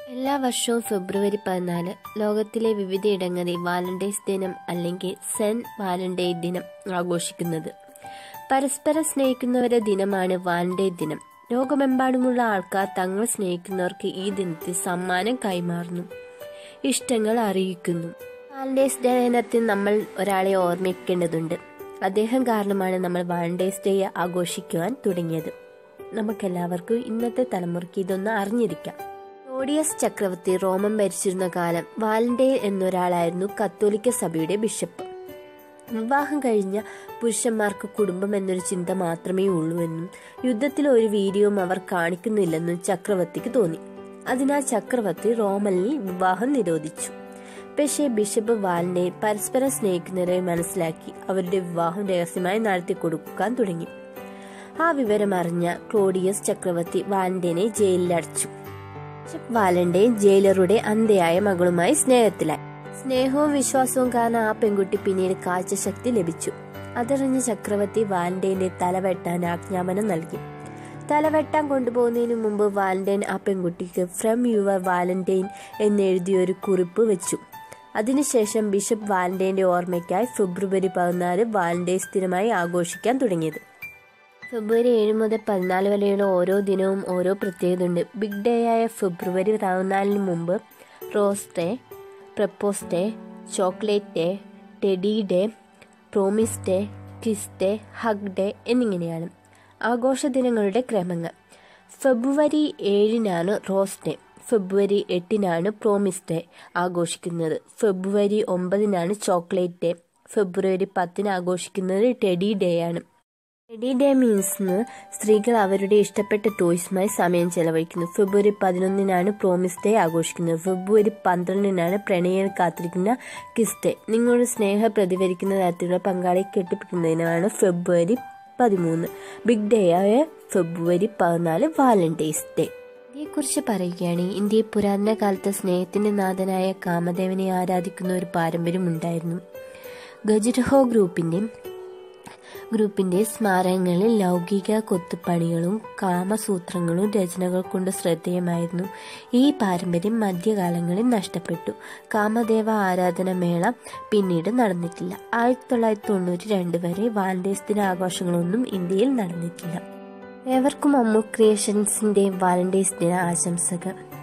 എല്ലാ വർഷവും ഫെബ്രുവരി പതിനാല് ലോകത്തിലെ വിവിധയിടങ്ങളിൽ വാലന്റൈൻസ് ദിനം അല്ലെങ്കിൽ സെന്റ് വാലന്റൈൻ ദിനം ആഘോഷിക്കുന്നത് പരസ്പരം സ്നേഹിക്കുന്നവരുടെ ദിനമാണ് വാലന്റൈൻ ദിനം ലോകമെമ്പാടുമുള്ള ആൾക്കാർ തങ്ങൾ സ്നേഹിക്കുന്നവർക്ക് ഈ ദിനത്തിൽ സമ്മാനം കൈമാറുന്നു ഇഷ്ടങ്ങൾ അറിയിക്കുന്നു വാലന്റൈൻസ് ഡേ ദിനത്തിൽ നമ്മൾ ഒരാളെ ഓർമ്മിക്കേണ്ടതുണ്ട് അദ്ദേഹം കാരണമാണ് നമ്മൾ വാലന്റൈൻസ് ഡേ ആഘോഷിക്കുവാൻ തുടങ്ങിയത് നമുക്കെല്ലാവർക്കും ഇന്നത്തെ തലമുറയ്ക്ക് ഇതൊന്ന് അറിഞ്ഞിരിക്കാം ക്ലോഡിയസ് ചക്രവർത്തി റോമൻ ഭരിച്ചിരുന്ന കാലം വാലന്റൈൻ എന്നൊരാളായിരുന്നു കത്തോലിക്ക സഭയുടെ ബിഷപ്പ് വിവാഹം കഴിഞ്ഞ പുരുഷന്മാർക്ക് കുടുംബം എന്നൊരു ചിന്ത മാത്രമേ ഉള്ളൂ എന്നും യുദ്ധത്തിൽ ഒരു വീര്യവും അവർ കാണിക്കുന്നില്ലെന്നും ചക്രവർത്തിക്ക് തോന്നി അതിനാൽ ചക്രവർത്തി റോമനിൽ വിവാഹം നിരോധിച്ചു പക്ഷേ ബിഷപ്പ് വാലന്റൈൻ പരസ്പരം സ്നേഹിക്കുന്നവരെ മനസ്സിലാക്കി അവരുടെ വിവാഹം രഹസ്യമായി നടത്തി കൊടുക്കാൻ തുടങ്ങി ആ വിവരം അറിഞ്ഞ ക്ലോഡിയസ് ചക്രവർത്തി വാലന്റൈനെ ജയിലിലടച്ചു ബിഷപ്പ് വാലന്റൈൻ ജയിലറുടെ അന്ധയായ മകളുമായി സ്നേഹത്തിലായി സ്നേഹവും വിശ്വാസവും കാരണം ആ പെൺകുട്ടി പിന്നീട് കാഴ്ചശക്തി ലഭിച്ചു അതറിഞ്ഞ ചക്രവർത്തി വാലന്റൈന്റെ തലവെട്ടാൻ ആജ്ഞാപനം നൽകി തലവെട്ടാൻ കൊണ്ടുപോകുന്നതിന് മുമ്പ് വാലന്റൈൻ ആ പെൺകുട്ടിക്ക് ഫ്രം യുവർ വാലന്റൈൻ എന്നെഴുതിയ ഒരു കുറിപ്പ് വെച്ചു അതിനുശേഷം ബിഷപ്പ് വാലന്റൈന്റെ ഓർമ്മയ്ക്കായി ഫെബ്രുവരി പതിനാല് വാലന്റൈൻസ് ദിനമായി ആഘോഷിക്കാൻ തുടങ്ങിയത് ഫെബ്രുവരി ഏഴ് മുതൽ പതിനാല് വരെയുള്ള ഓരോ ദിനവും ഓരോ പ്രത്യേകതയുണ്ട് ബിഗ് ഡേ ആയ ഫെബ്രുവരി പതിനാലിന് മുമ്പ് rose day propose day chocolate day teddy day promise day kiss day hug day എന്നിങ്ങനെയാണ് ആഘോഷ ദിനങ്ങളുടെ ക്രമങ്ങൾ ഫെബ്രുവരി ഏഴിനാണ് റോസ് ഡേ ഫെബ്രുവരി എട്ടിനാണ് പ്രോമിസ് ഡേ ആഘോഷിക്കുന്നത് ഫെബ്രുവരി ഒമ്പതിനാണ് ചോക്ലേറ്റ് ഡേ ഫെബ്രുവരി പത്തിന് ആഘോഷിക്കുന്നത് ടെഡി ഡേ ആണ് ടെഡി ഡേ മീൻസ് സ്ത്രീകൾ അവരുടെ ഇഷ്ടപ്പെട്ട ടോയ്സുമായി സമയം ചെലവഴിക്കുന്നു ഫെബ്രുവരി പതിനൊന്നിനാണ് പ്രോമിസ് ഡേ ആഘോഷിക്കുന്നത് ഫെബ്രുവരി പന്ത്രണ്ടിനാണ് പ്രണയം കാത്തിരിക്കുന്ന കിസ് ഡേ നിങ്ങളുടെ സ്നേഹം പ്രതിഫലിക്കുന്ന തരത്തിലുള്ള പങ്കാളിയെ കെട്ടിപ്പിക്കുന്നതിനാണ് ഫെബ്രുവരി പതിമൂന്ന് ബിഗ് ഡേ ആയ ഫെബ്രുവരി പതിനാല് വാലന്റൈൻസ് ഡേ ഇന്ത്യയെക്കുറിച്ച് പറയുകയാണെങ്കിൽ ഇന്ത്യയിൽ പുരാതന കാലത്ത് സ്നേഹത്തിന്റെ നാഥനായ കാമദേവനെ ആരാധിക്കുന്ന ഒരു പാരമ്പര്യം ഉണ്ടായിരുന്നു ഗജുരഹോ ഗ്രൂപ്പിന്റെ ഗ്രൂപ്പിന്റെ സ്മാരകങ്ങളിൽ ലൗകിക കൊത്തുപണികളും കാമസൂത്രങ്ങളും രചനകൾ കൊണ്ട് ശ്രദ്ധേയമായിരുന്നു ഈ പാരമ്പര്യം മധ്യകാലങ്ങളിൽ നഷ്ടപ്പെട്ടു കാമദേവ ആരാധന മേള പിന്നീട് നടന്നിട്ടില്ല ആയിരത്തി തൊള്ളായിരത്തി തൊണ്ണൂറ്റി രണ്ട് വരെ വാലന്റൈൻസ് ദിന ആഘോഷങ്ങളൊന്നും ഇന്ത്യയിൽ നടന്നിട്ടില്ല ഏവർക്കും അമ്മു ക്രിയേഷൻസിന്റെ വാലന്റൈൻസ് ദിന ആശംസകൾ